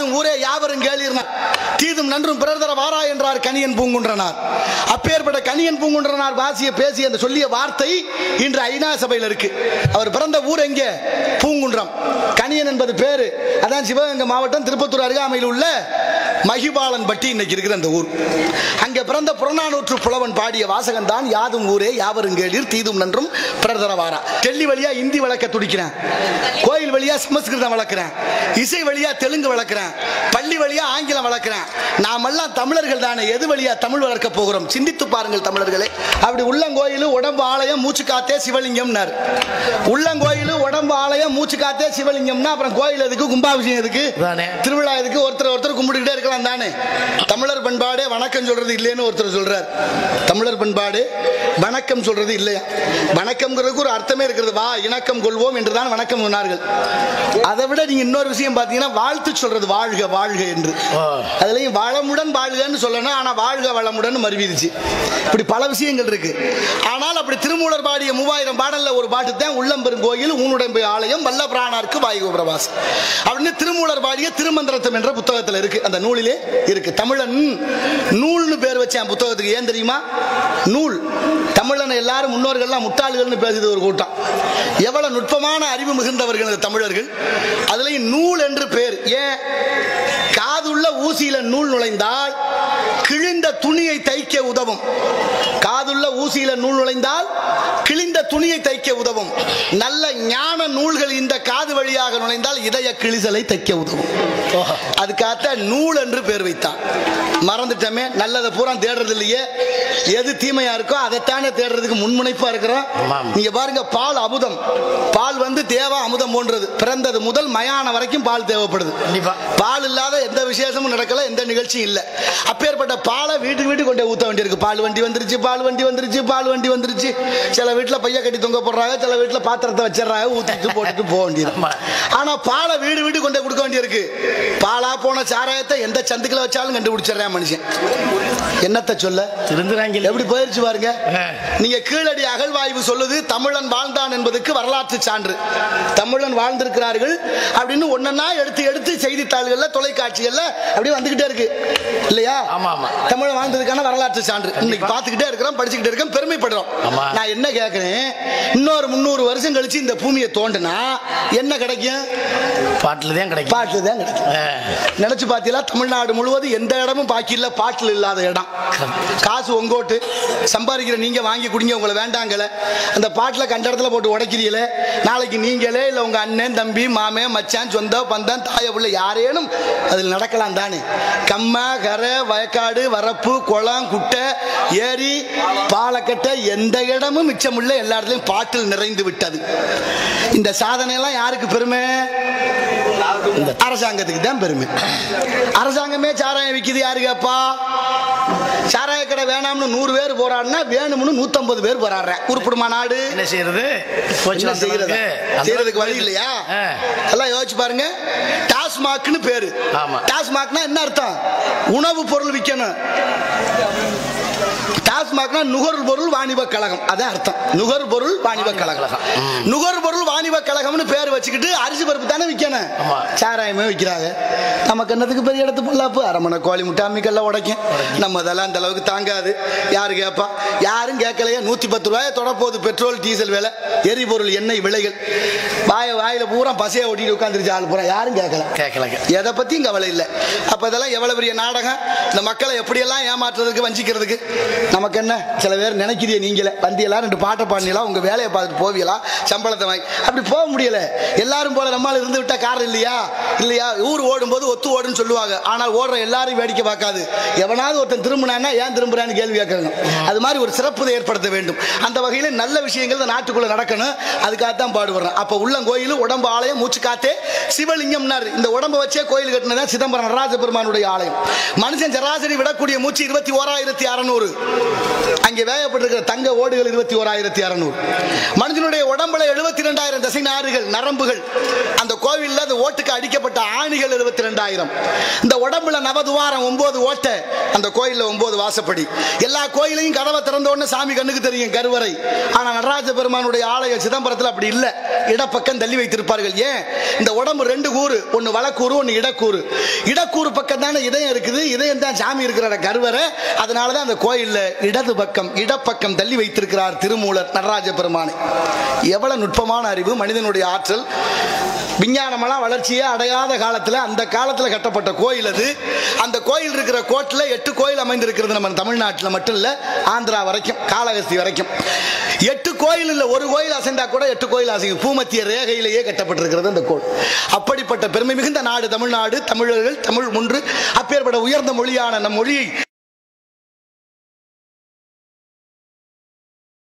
யாதும் ஊரே யாவரும் கேளீர்னார் தீதும் நன்றும் பிறர் தர வாரா என்றார் கணியன் பூங்குன்றனார் அப்பேற்பட்ட கணியன் பூங்குன்றனார் வாசிய பேசிய அந்த சொல்லிய வார்த்தை இன்று ஐநா சபையில் இருக்கு அவர் பிறந்த ஊர் எங்கே பூங்குன்றம் கணியன் என்பது பேரு அதான் சிவகங்கை மாவட்டம் திருப்பத்தூர் அருகாமையில் உள்ள மகிபாலன் பட்டி இன்னைக்கு இருக்கிற அந்த ஊர் அங்கே பிறந்த புறநானூற்று புலவன் பாடிய வாசகன் தான் யாதும் ஊரே யாவரும் கேளீர் தீதும் நன்றும் பிரதர வாரா டெல்லி வழியா இந்தி வளர்க்க துடிக்கிறேன் கோயில் வழியா சமஸ்கிருதம் வளர்க்கிறேன் இசை வழியா தெலுங்கு வளர்க்கிறேன் பள்ளி வழியா ஆங்கிலம் வளர்க்கிறேன் நாமெல்லாம் தமிழர்கள் தானே எது வழியா தமிழ் வளர்க்க போகிறோம் சிந்தித்து பாருங்கள் தமிழர்களே அப்படி உள்ளங்கோயில் உடம்பு ஆலயம் மூச்சு காத்தே சிவலிங்கம்னார் உள்ளங்கோயில் உடம்பு ஆலயம் மூச்சு காத்தே சிவலிங்கம்னா அப்புறம் கோயில் எதுக்கு கும்பாபிஷேகம் எதுக்கு தானே. திருவிழா எதுக்கு ஒருத்தர் ஒருத்தர் கும்பிட்டுக்கிட்டே இருக்கலாம் தானே தமிழர் பண்பாடு வணக்கம் சொல்றது இல்லைன்னு ஒருத்தர் சொல்றார் தமிழர் பண்பாடு வணக்கம் சொல்றது இல்லையா வணக்கம்ங்கிறதுக்கு ஒரு அர்த்தமே இருக்கிறது வா இணக்கம் கொள்வோம் என்றுதான் வணக்கம் சொன்னார்கள் அதை விட நீங்க இன்னொரு விஷயம் பார்த்தீங்கன்னா வாழ்த்து சொல்றது வாழ்க வாழ்க என்று ஓ. அதுலயும் வளமுடன் வாழ்கன்னு சொல்லணும் ஆனா வாழ்க வளமுடன் மறுவிடுச்சு இப்படி பல விஷயங்கள் இருக்கு ஆனால் அப்படி திருமூலர் பாடிய மூவாயிரம் பாடல்ல ஒரு பாட்டு தான் உள்ளம்பெரும் கோயில் ஊனுடம்பு ஆலயம் வல்ல பிராணார்க்கு வாயு பிரபாஸ் அப்படின்னு திருமூலர் பாடிய திருமந்திரத்தம் என்ற புத்தகத்துல இருக்கு அந்த நூலிலே இருக்கு தமிழன் நூல்னு பேர் வச்சேன் புத்தகத்துக்கு ஏன் தெரியுமா நூல் தமிழனை எல்லாரும் முன்னோர்கள்லாம் முட்டாள்கள்னு பேசுது ஒரு கூட்டம் எவ்வளவு நுட்பமான அறிவு மிகுந்தவர்கள் இந்த தமிழர்கள் அதுலயும் நூல் என்று பேர் ஏன் காதுள்ள ஊசியில நூல் நுழைந்தால் கிழிந்த துணியை தைக்க உதவும் காதுள்ள ஊசியில நூல் நுழைந்தால் கிழிந்த துணியை தைக்க உதவும் நல்ல ஞான நூல்கள் இந்த காது வழியாக நுழைந்தால் இதய கிழிசலை தைக்க உதவும் அதுக்காக நூல் என்று பேர் வைத்தான் மறந்துட்டமே நல்லதை பூரா தேடுறது இல்லையே எது தீமையா இருக்கோ அதைத்தானே தேடுறதுக்கு முன்முனைப்பா இருக்கிறோம் ஆமாம். நீங்க பாருங்க பால் அமுதம் பால் வந்து தேவ அமுதம் போன்றது பிறந்தது முதல் மயான வரைக்கும் பால் தேவைப்படுது கண்டிப்பா. பால் இல்லாத எந்த விசேஷமும் நடக்கல எந்த நிகழ்ச்சியும் இல்ல அப்பேற்பட்ட பாலை வீட்டுக்கு வீட்டுக்கு கொண்டு போய் ஊத்த வேண்டியிருக்கு பால் வண்டி வந்துருச்சு பால் வண்டி வந்துருச்சு பால் வண்டி வந்துருச்சு சில வீட்டுல பைய கட்டி தொங்க போடுறாங்க சில வீட்டுல பாத்திரத்தை வச்சிடறாங்க ஊத்திட்டு போட்டுட்டு போக வேண்டியது ஆமா. ஆனா பாலை வீடு வீடு கொண்டு போய் கொடுக்க வேண்டியிருக்கு பாலா போன சாராயத்தை எந்த சந்துக்குள்ள வச்சாலும் கண்டுபிடிச்சிடுறேன் மனுஷன் என்னத்த சொல்ல திருந்துறாங்க எப்படி போயிருச்சு பாருங்க ஆ. நீங்க கீழடி அகழ்வாய்வு சொல்லுது தமிழன் வாழ்ந்தான் என்பதற்கு வரலாற்று சான்று தமிழன் வாழ்ந்திருக்கிறார்கள் அப்படின்னு ஒன்னொன்னா எடுத்து எடுத்து செய்தித்தாள்கள்ல தொலைக்காட்சிகள்ல அப்படியே வந்துகிட்டே இருக்கு இல்லையா ஆமா, ஆமா. தமிழன் வாழ்ந்ததுக்கான வரலாற்று சான்று இன்னைக்கு பார்த்துக்கிட்டே இருக்கிறோம் படிச்சுக்கிட்டே இருக்கோம் பெருமைப்படுறோம் ஆமா. நான் என்ன கேட்கிறேன் இன்னொரு முந்நூறு வருஷம் கழிச்சு இந்த பூமியை தோண்டுனா என்ன கிடைக்கும் பாட்டில் தான் கிடைக்கும் பாட்டு தான் கிடைக்கும் ஆ. நினைச்சு பார்த்தீங்களா தமிழ்நாடு முழுவதும் எந்த இடமும் பாக்கி இல்ல பாட்டில் இல்லாத இடம் காசு உங்கோட்டு சம்பாதிக்கிற நீங்க வாங்கி குடிங்க உங்களை வேண்டாங்கல அந்த பாட்டில் கண்ட இடத்துல போட்டு உடைக்கிறீங்களே நாளைக்கு நீங்களே இல்லை உங்க அண்ணன் தம்பி மாமே மச்சான் சொந்த பந்தம் தாய புள்ள யாரேனும் அதில் நடக்கலாம் தானே கம்மா கரை வயக்காடு வரப்பு குளம் குட்டை ஏரி பாலக்கட்டை எந்த இடமும் மிச்சமுள்ள எல்லா இடத்துலையும் பாட்டில் நிறைந்து விட்டது இந்த சாதனையெல்லாம் யாருக்கு பெருமை இந்த அரசாங்கத்துக்கு தான் பெருமை அரசாங்கமே சாராயம் விக்குது யாரு கேப்பா சாராய கடை வேணாம்னு நூறு பேர் போராடினா வேணும்னு நூத்தம்பது பேர் போராடுறேன் உருப்பிடுமா நாடு என்ன செய்யறது போச்சு என்ன வந்த செய்யறது பிறகு அந்த செய்யறதுக்கு வழி இல்லையா ஆ. எல்லாம் யோசிச்சு பாருங்க டாஸ்மாக்னு பேரு ஆமா. டாஸ்மாக்னா என்ன அர்த்தம் உணவு பொருள் விற்கணும் டாஸ்மாக்னா நுகர்பொருள் வாணிப கழகம் அதான் அர்த்தம் நுகர்பொருள் வாணிப கழகம் நுகர்பொருள் வாணிப கழகம்னு பேர் வச்சுக்கிட்டு அரிசி பருப்பு தானே விற்கணும் ஆமா. சாராயமே விற்கிறாங்க நமக்கு என்னத்துக்கு பெரிய இடத்து பொல்லாப்பு அரமனை கோழி முட்டை அம்மிக்கல்ல உடைக்கும் நம்ம அதெல்லாம் அந்த அளவுக்கு தாங்காது யாரு கேட்பா யாரும் கேட்கலையே நூத்தி பத்து ரூபாய் தொடப்போகுது பெட்ரோல் டீசல் விலை எரிபொருள் எண்ணெய் விலைகள் வாய வாயில பூரா பசையை ஒட்டிட்டு உட்காந்துருச்சு ஆள் பூரா யாரும் கேட்கல கேட்கலங்க எதை பத்தியும் கவலை இல்லை அப்ப இதெல்லாம் எவ்வளவு பெரிய நாடகம் இந்த மக்களை எப்படியெல்லாம் ஏமாற்றுறதுக்கு வஞ்சிக்கிறதுக்கு நமக்கு என்ன சில பேர் நினைக்கிறீ நீங்களே வந்தியெல்லாம் ரெண்டு பாட்டை பாடினீங்களா உங்க வேலையை பார்த்துட்டு போவீங்களா சம்பளத்தை வாங்கி அப்படி போக முடியல எல்லாரும் போல நம்மால் இருந்து விட்டா காரணம் இல்லையா இல்லையா ஊர் ஓடும்போது ஒத்து ஓடுன்னு சொல்லுவாங்க ஆனால் ஓடுற எல்லாரையும் வேடிக்கை பார்க்காது எவனாவது ஒருத்தன் திரும்பினான்னா ஏன் திரும்புறான்னு கேள்வி கேட்கணும் அது மாதிரி ஒரு சிறப்பு ஏற்படுத்த வேண்டும் அந்த வகையில் நல்ல விஷயங்கள் இந்த நாட்டுக்குள்ள நடக்கணும் அதுக்காகத்தான் பாடுபடுறேன் அப்ப உள்ளங்கோயில் உடம்பு ஆலயம் மூச்சு காத்தே சிவலிங்கம்னார் இந்த உடம்பை வச்சே கோயில் கட்டினதா சிதம்பரம் நடராஜ பெருமானுடைய ஆலயம் மனுஷன் சராசரி விடக்கூடிய மூச்சு இருபத்தி ஓராயிரத்தி அறநூறு அங்கே வேகப்பட்டிருக்கிற தங்க ஓடுகள் இருபத்தி ஓராயிரத்தி அறநூறு மனுஷனுடைய உடம்புல எழுபத்தி ரெண்டாயிரம் தசை நாறுகள் நரம்புகள் அந்த கோவில்ல அந்த ஓட்டுக்கு அடிக்கப்பட்ட ஆணிகள் இருபத்தி ரெண்டாயிரம் இந்த உடம்புல நவதுவாரம் ஒன்பது ஓட்டை அந்த கோயில்ல ஒன்பது வாசப்படி எல்லா கோயிலையும் கதவை திறந்த உடனே சாமி கண்ணுக்கு தெரியும் கருவறை ஆனா நடராஜ பெருமானுடைய ஆலய சிதம்பரத்தில் அப்படி இல்ல இடப்பக்கம் தள்ளி வைத்திருப்பார்கள் ஏன் இந்த உடம்பு ரெண்டு கூறு ஒன்னு வலக்கூறு ஒன்னு இடக்கூறு இடக்கூறு பக்கம் தானே இதயம் இருக்குது இதயம் தான் சாமி இருக்கிற கருவறை அதனாலதான் அந்த கோயில்ல இடது பக்கம் இடப்பக்கம் தள்ளி வைத்திருக்கிறார் திருமூலர் நடராஜ பெருமானை எவ்வளவு நுட்பமான அறிவு மனிதனுடைய ஆற்றல் விஞ்ஞானமெல்லாம் வளர்ச்சியே அடையாத காலத்துல அந்த காலத்துல கட்டப்பட்ட கோயில் அது அந்த கோயில் இருக்கிற கோட்டில் எட்டு கோயில் அமைந்திருக்கிறது நம்ம தமிழ்நாட்டில் மட்டும் இல்ல ஆந்திரா வரைக்கும் காளகஸ்தி வரைக்கும் எட்டு கோயில் இல்ல ஒரு கோயில் அசைந்தா கூட எட்டு கோயில் அசையும் பூமத்திய ரேகையிலேயே கட்டப்பட்டிருக்கிறது அந்த கோயில் அப்படிப்பட்ட பெருமை மிகுந்த நாடு தமிழ்நாடு தமிழர்கள் தமிழ் ஒன்று அப்பேற்பட்ட உயர்ந்த மொழியான நம் மொழியை